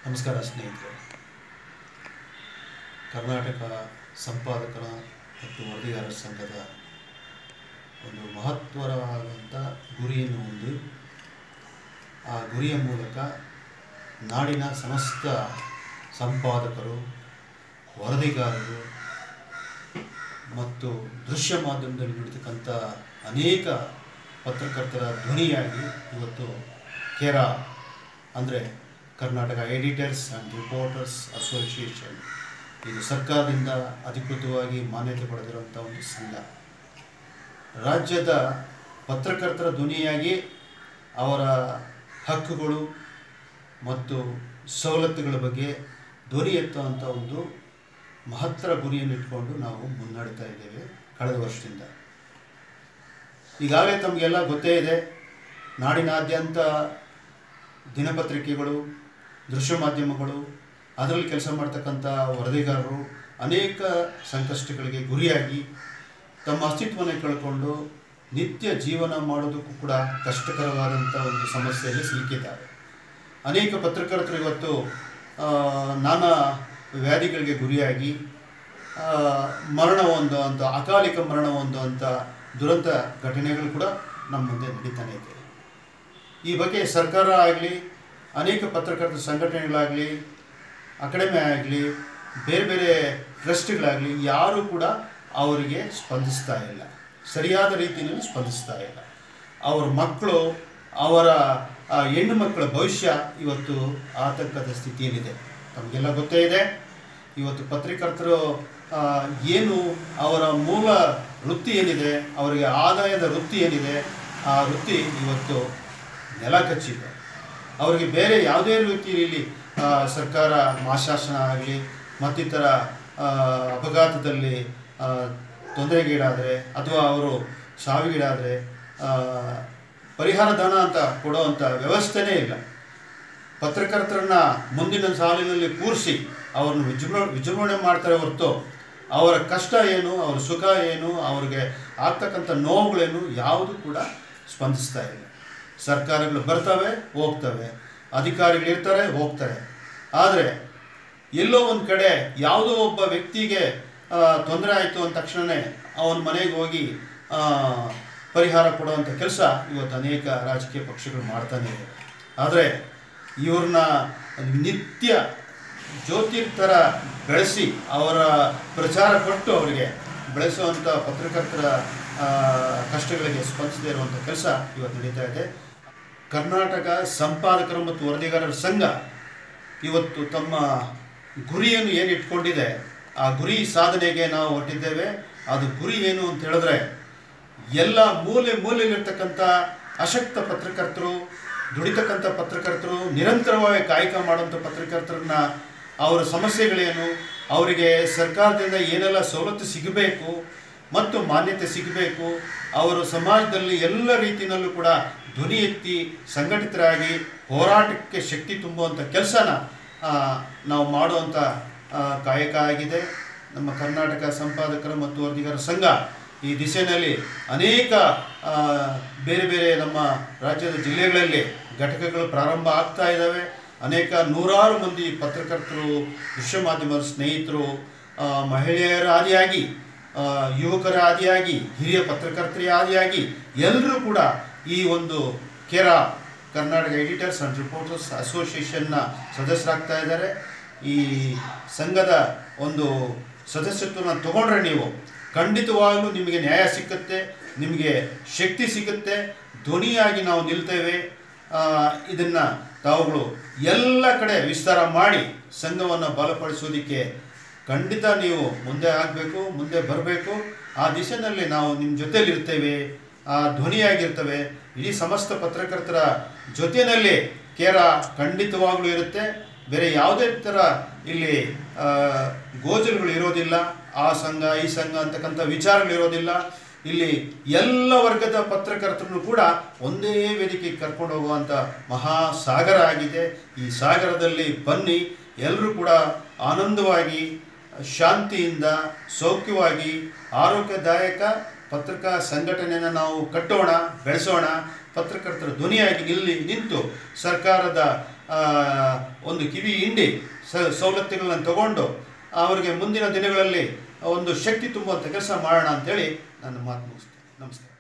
ನಮಸ್ಕಾರ ಸ್ನೇಹಿತರೆ ಕರ್ನಾಟಕ ಸಂಪಾದಕರ ಮತ್ತು ವರದಿಗಾರರ ಸಂಘದ ಒಂದು ಮಹತ್ವರವಾದಂಥ ಗುರಿಯನ್ನು ಹೊಂದಿ ಆ ಗುರಿಯ ಮೂಲಕ ನಾಡಿನ ಸಮಸ್ತ ಸಂಪಾದಕರು ವರದಿಗಾರರು ಮತ್ತು ದೃಶ್ಯ ಮಾಧ್ಯಮದಲ್ಲಿ ನುಡಿತಕ್ಕಂಥ ಅನೇಕ ಪತ್ರಕರ್ತರ ಧ್ವನಿಯಾಗಿ ಇವತ್ತು ಕೆರಾ ಅಂದರೆ Karnataka editors and reporters association ಇದು ಸರ್ಕಾರದಿಂದ ಅಧಿಕೃತವಾಗಿ ಮಾನ್ಯತೆ ಪಡೆದಿರುವಂಥ ಒಂದು ಸಂಘ ರಾಜ್ಯದ ಪತ್ರಕರ್ತರ ಧ್ವನಿಯಾಗಿ ಅವರ ಹಕ್ಕುಗಳು ಮತ್ತು ಸವಲತ್ತುಗಳ ಬಗ್ಗೆ ಧ್ವನಿ ಎತ್ತುವಂಥ ಒಂದು ಮಹತ್ತರ ಗುರಿಯನ್ನು ಇಟ್ಕೊಂಡು ನಾವು ಮುನ್ನಡೀತಾ ಇದ್ದೇವೆ ಕಳೆದ ವರ್ಷದಿಂದ ಈಗಾಗಲೇ ತಮಗೆಲ್ಲ ಗೊತ್ತೇ ಇದೆ ನಾಡಿನಾದ್ಯಂತ ದಿನಪತ್ರಿಕೆಗಳು ದೃಶ್ಯ ಮಾಧ್ಯಮಗಳು ಅದರಲ್ಲಿ ಕೆಲಸ ಮಾಡ್ತಕ್ಕಂಥ ವರದಿಗಾರರು ಅನೇಕ ಸಂಕಷ್ಟಗಳಿಗೆ ಗುರಿಯಾಗಿ ತಮ್ಮ ಅಸ್ತಿತ್ವವನ್ನು ಕಳ್ಕೊಂಡು ನಿತ್ಯ ಜೀವನ ಮಾಡೋದಕ್ಕೂ ಕೂಡ ಕಷ್ಟಕರವಾದಂಥ ಒಂದು ಸಮಸ್ಯೆಯಲ್ಲಿ ಸಿಲುಕಿದ್ದಾರೆ ಅನೇಕ ಪತ್ರಕರ್ತರು ಇವತ್ತು ಆ, ನಾನಾ ವ್ಯಾಧಿಗಳಿಗೆ ಗುರಿಯಾಗಿ ಆ, ಮರಣ ಹೊಂದುವಂಥ ಅಕಾಲಿಕ ಮರಣ ಹೊಂದುವಂಥ ದುರಂತ ಘಟನೆಗಳು ಕೂಡ ನಮ್ಮ ಮುಂದೆ ನಡೀತಾನೆ ಇದೆ ಈ ಬಗ್ಗೆ ಸರ್ಕಾರ ಆಗಲಿ ಅನೇಕ ಪತ್ರಕರ್ತರ ಸಂಘಟನೆಗಳಾಗಲಿ ಅಕಾಡೆಮಿ ಆಗಲಿ ಬೇರೆ ಬೇರೆ ಟ್ರಸ್ಟ್ಗಳಾಗಲಿ ಯಾರೂ ಕೂಡ ಅವರಿಗೆ ಸ್ಪಂದಿಸ್ತಾ ಇಲ್ಲ ಸರಿಯಾದ ರೀತಿಯಲ್ಲಿ ಸ್ಪಂದಿಸ್ತಾ ಇಲ್ಲ ಅವರ ಮಕ್ಕಳು ಅವರ ಆ, ಹೆಣ್ಣು ಮಕ್ಕಳ ಭವಿಷ್ಯ ಇವತ್ತು ಆತಂಕದ ಸ್ಥಿತಿಯಲ್ಲಿದೆ ತಮಗೆಲ್ಲ ಗೊತ್ತೇ ಇದೆ ಇವತ್ತು ಪತ್ರಕರ್ತರು ಆ, ಏನು ಅವರ ಮೂಲ ವೃತ್ತಿ ಏನಿದೆ ಅವರಿಗೆ ಆದಾಯದ ವೃತ್ತಿ ಏನಿದೆ ಆ ವೃತ್ತಿ ಇವತ್ತು ನೆಲ ಕಚ್ಚಿದೆ ಅವರಿಗೆ ಬೇರೆ ಯಾವುದೇ ರೀತಿಯಲ್ಲಿ ಆ, ಸರ್ಕಾರ ಮಾಶಾಸನ ಆಗಲಿ ಮತ್ತಿತರ ಆ, ಅಪಘಾತದಲ್ಲಿ ಆ, ತೊಂದರೆಗೀಡಾದರೆ ಅಥವಾ ಅವರು ಸಾವಿಗೀಡಾದರೆ ಆ, ಪರಿಹಾರ ಧನ ಅಂತ ಕೊಡುವಂಥ ವ್ಯವಸ್ಥೆನೇ ಇಲ್ಲ ಪತ್ರಕರ್ತರನ್ನ ಮುಂದಿನ ಸಾಲಿನಲ್ಲಿ ಕೂರಿಸಿ ಅವ್ರನ್ನ ವಿಜೃಂಭ ವಿಜೃಂಭಣೆ ಮಾಡ್ತಾರೆ ಹೊರತು ಅವರ ಕಷ್ಟ ಏನು ಅವರ ಸುಖ ಏನು ಅವ್ರಿಗೆ ಆಗ್ತಕ್ಕಂಥ ನೋವುಗಳೇನು ಯಾವುದು ಕೂಡ ಸ್ಪಂದಿಸ್ತಾ ಇಲ್ಲ ಸರ್ಕಾರಗಳು ಬರ್ತವೆ ಹೋಗ್ತವೆ ಅಧಿಕಾರಿಗಳು ಇರ್ತಾರೆ ಹೋಗ್ತಾರೆ ಆದರೆ ಎಲ್ಲೋ ಒಂದು ಕಡೆ ಯಾವುದೋ ಒಬ್ಬ ವ್ಯಕ್ತಿಗೆ ತೊಂದರೆ ಆಯಿತು ಅಂದ ತಕ್ಷಣವೇ ಅವನ ಮನೆಗೆ ಹೋಗಿ ಆ, ಪರಿಹಾರ ಕೊಡುವಂಥ ಕೆಲಸ ಇವತ್ತು ಅನೇಕ ರಾಜಕೀಯ ಪಕ್ಷಗಳು ಮಾಡ್ತಾನೆ ಇದೆ ಆದರೆ ಇವ್ರನ್ನ ನಿತ್ಯ ಜ್ಯೋತಿರ್ ಬೆಳೆಸಿ ಅವರ ಪ್ರಚಾರ ಕೊಟ್ಟು ಅವರಿಗೆ ಬೆಳೆಸುವಂಥ ಪತ್ರಕರ್ತರ ಆ, ಕಷ್ಟಗಳಿಗೆ ಸ್ಪಂದಿಸದೇ ಇರುವಂಥ ಕೆಲಸ ಇವತ್ತು ನಡೀತಾ ಇದೆ ಕರ್ನಾಟಕ ಸಂಪಾದಕರು ಮತ್ತು ವರದಿಗಾರರ ಸಂಘ ಇವತ್ತು ತಮ್ಮ ಗುರಿಯನ್ನು ಏನು ಇಟ್ಕೊಂಡಿದೆ ಆ ಗುರಿ ಸಾಧನೆಗೆ ನಾವು ಹೊರಟಿದ್ದೇವೆ ಅದು ಗುರಿ ಏನು ಅಂತ ಹೇಳಿದ್ರೆ ಎಲ್ಲ ಮೂಲೆ ಮೂಲೆಯಲ್ಲಿರ್ತಕ್ಕಂಥ ಅಶಕ್ತ ಪತ್ರಕರ್ತರು ದುಡಿತಕ್ಕಂಥ ಪತ್ರಕರ್ತರು ನಿರಂತರವಾಗಿ ಕಾಯಕ ಮಾಡುವಂಥ ಪತ್ರಕರ್ತರನ್ನ ಅವರ ಸಮಸ್ಯೆಗಳೇನು ಅವರಿಗೆ ಸರ್ಕಾರದಿಂದ ಏನೆಲ್ಲ ಸವಲತ್ತು ಸಿಗಬೇಕು ಮತ್ತು ಮಾನ್ಯತೆ ಸಿಗಬೇಕು ಅವರು ಸಮಾಜದಲ್ಲಿ ಎಲ್ಲ ರೀತಿಯಲ್ಲೂ ಕೂಡ ಧ್ವನಿ ಎತ್ತಿ ಸಂಘಟಿತರಾಗಿ ಹೋರಾಟಕ್ಕೆ ಶಕ್ತಿ ತುಂಬುವಂಥ ಕೆಲಸನ ನಾವು ಮಾಡುವಂಥ ಆ, ಕಾಯಕ ಆಗಿದೆ ನಮ್ಮ ಕರ್ನಾಟಕ ಸಂಪಾದಕರ ಮತ್ತು ವರದಿಗಾರರ ಸಂಘ ಈ ದಿಶೆಯಲ್ಲಿ ಅನೇಕ ಆ, ಬೇರೆ ಬೇರೆ ನಮ್ಮ ರಾಜ್ಯದ ಜಿಲ್ಲೆಗಳಲ್ಲಿ ಘಟಕಗಳು ಪ್ರಾರಂಭ ಆಗ್ತಾ ಇದ್ದಾವೆ ಅನೇಕ ನೂರಾರು ಮಂದಿ ಪತ್ರಕರ್ತರು ದೃಶ್ಯ ಮಾಧ್ಯಮದ ಸ್ನೇಹಿತರು ಆ, ಮಹಿಳೆಯರ ಆದಿಯಾಗಿ ಆ, ಯುವಕರ ಆದಿಯಾಗಿ ಹಿರಿಯ ಪತ್ರಕರ್ತರ ಆದಿಯಾಗಿ ಎಲ್ಲರೂ ಕೂಡ ಈ ಒಂದು KERA Karnataka editors and reporters ಅಸೋಸಿಯೇಷನ್ನ ಸದಸ್ಯರಾಗ್ತಾ ಇದ್ದಾರೆ ಈ ಸಂಘದ ಒಂದು ಸದಸ್ಯತ್ವನ ತಗೊಂಡ್ರೆ ನೀವು ಖಂಡಿತವಾಗಲೂ ನಿಮಗೆ ನ್ಯಾಯ ಸಿಕ್ಕುತ್ತೆ ನಿಮಗೆ ಶಕ್ತಿ ಸಿಗುತ್ತೆ ಧ್ವನಿಯಾಗಿ ನಾವು ನಿಲ್ತೇವೆ ಇದನ್ನು ತಾವುಗಳು ಎಲ್ಲ ಕಡೆ ವಿಸ್ತಾರ ಮಾಡಿ ಸಂಘವನ್ನು ಬಲಪಡಿಸೋದಕ್ಕೆ ಖಂಡಿತ ನೀವು ಮುಂದೆ ಆಗಬೇಕು ಮುಂದೆ ಬರಬೇಕು ಆ ದಿಶೆಯಲ್ಲಿ ನಾವು ನಿಮ್ಮ ಜೊತೆಯಲ್ಲಿರ್ತೇವೆ ಆ ಧ್ವನಿಯಾಗಿರ್ತವೆ ಇಡೀ ಸಮಸ್ತ ಪತ್ರಕರ್ತರ ಜೊತೆಯಲ್ಲಿ ಕೇರ ಖಂಡಿತವಾಗ್ಲೂ ಇರುತ್ತೆ ಬೇರೆ ಯಾವುದೇ ಥರ ಇಲ್ಲಿ ಆ, ಗೋಜಲುಗಳು ಇರೋದಿಲ್ಲ ಆ ಸಂಘ ಈ ಸಂಘ ಅಂತಕ್ಕಂಥ ವಿಚಾರಗಳು ಇರೋದಿಲ್ಲ ಇಲ್ಲಿ ಎಲ್ಲ ವರ್ಗದ ಪತ್ರಕರ್ತರನ್ನು ಕೂಡ ಒಂದೇ ವೇದಿಕೆಗೆ ಕರ್ಕೊಂಡು ಹೋಗುವಂಥ ಮಹಾಸಾಗರ ಆಗಿದೆ ಈ ಸಾಗರದಲ್ಲಿ ಬನ್ನಿ ಎಲ್ಲರೂ ಕೂಡ ಆನಂದವಾಗಿ ಶಾಂತಿಯಿಂದ ಸೌಖ್ಯವಾಗಿ ಆರೋಗ್ಯದಾಯಕ ಪತ್ರಿಕಾ ಸಂಘಟನೆಯನ್ನು ನಾವು ಕಟ್ಟೋಣ ಬೆಳೆಸೋಣ ಪತ್ರಕರ್ತರ ಧ್ವನಿಯಾಗಿ ನಿಲ್ಲಿ ನಿಂತು ಸರ್ಕಾರದ ಆ, ಒಂದು ಕಿವಿ ಹಿಂಡಿ ಸ ಸವಲತ್ತುಗಳನ್ನ ತಗೊಂಡು ಅವರಿಗೆ ಮುಂದಿನ ದಿನಗಳಲ್ಲಿ ಒಂದು ಶಕ್ತಿ ತುಂಬುವಂಥ ಕೆಲಸ ಮಾಡೋಣ ಅಂತೇಳಿ ನನ್ನ ಮಾತು ಮುಗಿಸ್ತೇನೆ ನಮಸ್ಕಾರ